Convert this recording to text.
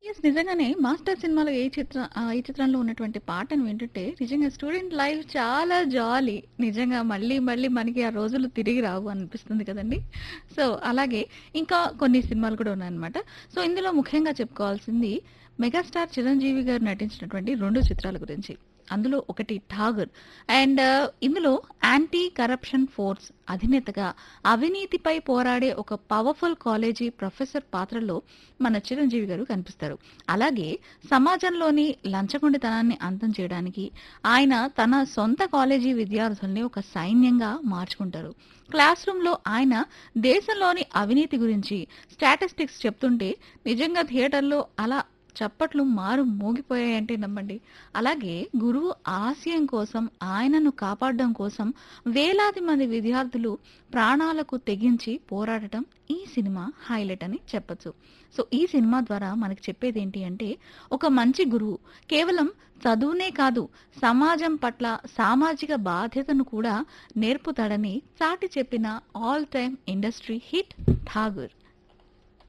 Yes. నిజంగానే 'master' సినిమాలో ఏ చిత్ర ఆహ్, ఈ చిత్రంలో ఉన్నటువంటి పాటను వింటుంటే నిజంగా స్టూడెంట్ లైఫ్ చాలా జాలీ. నిజంగా మళ్ళీ మళ్ళీ మనకి ఆ రోజులు తిరిగి రావు అనిపిస్తుంది కదండీ! సో, అలాగే ఇంకా కొన్ని సినిమాలు కూడా ఉన్నాయన్నమాట. సో, ఇందులో ముఖ్యంగా చెప్పుకోవాల్సింది మెగాస్టార్ చిరంజీవి గారు నటించినటువంటి 2 చిత్రాల గురించి. అందులో ఒకటి 'ఠాగూర్' అండ్ ఇందులో యాంటీ కరప్షన్ ఫోర్స్ అధినేతగా అవినీతిపై పోరాడే ఒక పవర్‌ఫుల్ కాలేజీ ప్రొఫెసర్ పాత్రలో మన చిరంజీవి గారు కనిపిస్తారు. అలాగే సమాజంలోని లంచగొండితనాన్ని అంతం చేయడానికి ఆయన తన సొంత కాలేజీ విద్యార్థుల్ని ఒక సైన్యంగా మార్చుకుంటారు. క్లాస్ రూమ్‌లో ఆయన దేశంలోని అవినీతి గురించి స్టాటిస్టిక్స్ చెప్తుంటే నిజంగా థియేటర్‌లో అలా చప్పట్లు మారు మోగిపోయాయంటే నమ్మండి. అలాగే గురువు ఆశయం కోసం ఆయనను కాపాడడం కోసం వేలాది మంది విద్యార్థులు ప్రాణాలకు తెగించి పోరాడటం ఈ సినిమా హైలైట్ అని చెప్పొచ్చు. సో, ఈ సినిమా ద్వారా మనకు చెప్పేదేంటి అంటే ఒక మంచి గురువు కేవలం చదువునే కాదు సమాజం పట్ల సామాజిక బాధ్యతను కూడా నేర్పుతాడని చాటి చెప్పిన all time industry hit 'Tagore'.